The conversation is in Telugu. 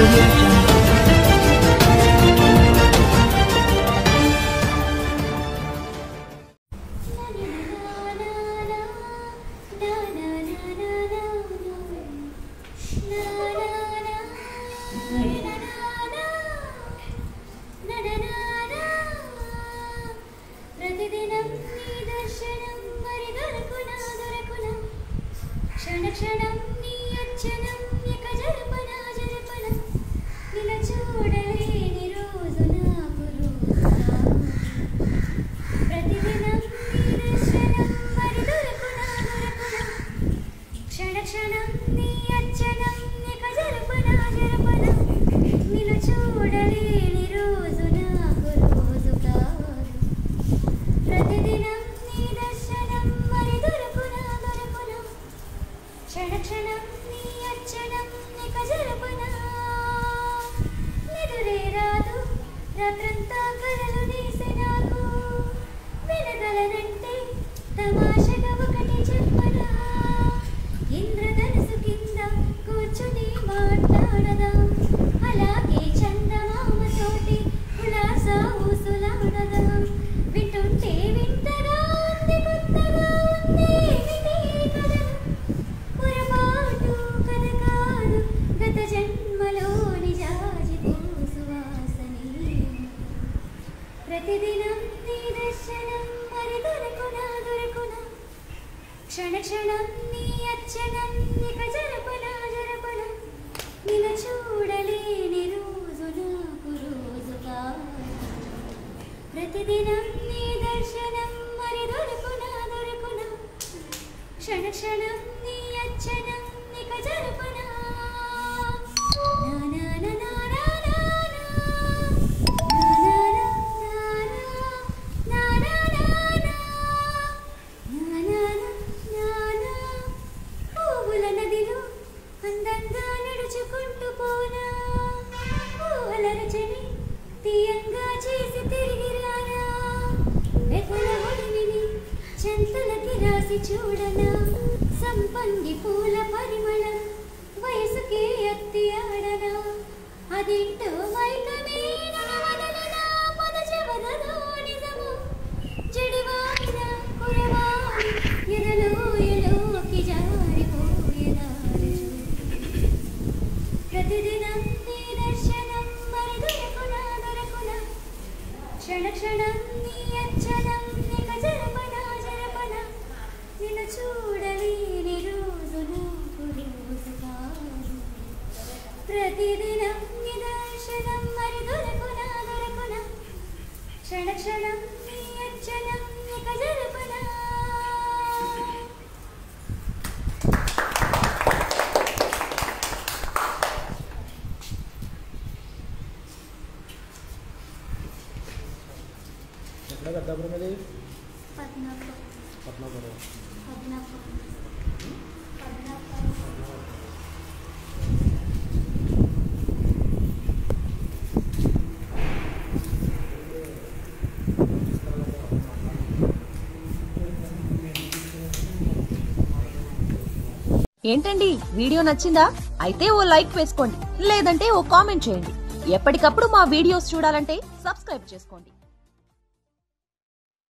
audio jungle. ప్రతిదినం నీ దర్శనం మరి దొరకునా దొరకునా క్షణ క్షణం నీ అర్చనం ఇక జరపన జరపన నిల చూడలేని రోజు నాకు రోజుగా ప్రతిదినం నీ దర్శనం మరి దొరకునా దొరకునా క్షణ క్షణం నీ అర్చనం ఇక జరపన జరపన నిల చూడలేని రోజు నాకు రోజు కాదు ప్రతిదినం నీ దర్శనం మరి దొరకునా దొరకునా క్షణ క్షణం నీ అర్చనం ఇక జరపనా నిదురే రాదు రాత్రంతా కలలు నేసే నాకు వినగలనంటే తమాషగా ఒకటి చెప్పనా ఇంద్రధనుసు కింద కూర్చుని మాట్లాడదాం అలాగే చందమామతోటి కులాసా ఊసులాడదాం వింటుంటే వింతగా ఉంది కొత్తగా ఉంది ఏమిటి ఈ కథలు పొరపాటు కథ కాదు గత జన్మలోని జాజి సువాసని ప్రతిదినం నీ దర్శనం మరి దొరకునా దొరకునా క్షణ క్షణం నీ అర్చనం ఇక జరపన జరపన నిల చూడలేని రోజు నాకు రోజు కాదు ప్రతిదినం నీ దర్శనం మరి దొరకునా దొరకునా క్షణ క్షణం నీ అర్చనం ఇక జరపనా నా నా నా నా నా నా నా. నా నా నా నా నా నా. నా నా నా నా. పువ్వుల నదిలో అందంగా నడుచుకుంటూ పోనా పువ్వుల రచని తీయంగా చేసి తిరిగి రానా వెకుల ఒడివిని చెంతలకి రాసి చూడనా సంపంగి పూల పరిమళం వయసుకే ఎత్తి ఆడనా అదింటో మైకమే వదలనా పద చెవదలో నిజము జడివాయిన కురవాయి ఎదలో ఎలోకి జారిపోయేదారు ప్రతిదినం నీ దర్శనం మరి దొరకునా దొరకునా క్షణ క్షణం నీ అర్చనం ఇక జరపన జరపన నిన్ను చూడలేని రోజు నాకు రోజు కాదు ప్రతిదినం నీ దర్శనం మరి దొరకునా దొరకునా క్షణ క్షణం నీ అర్చనం ఇక జరపన ఎక్కడ పెద్దాపురం అది పద్నాపురం పద్మాపురం పద్నాపురం పద్నాపురం ఏంటండి వీడియో నచ్చిందా అయితే ఓ లైక్ వేసుకోండి లేదంటే ఓ కామెంట్ చేయండి ఎప్పటికప్పుడు మా వీడియోస్ చూడాలంటే సబ్స్క్రైబ్ చేసుకోండి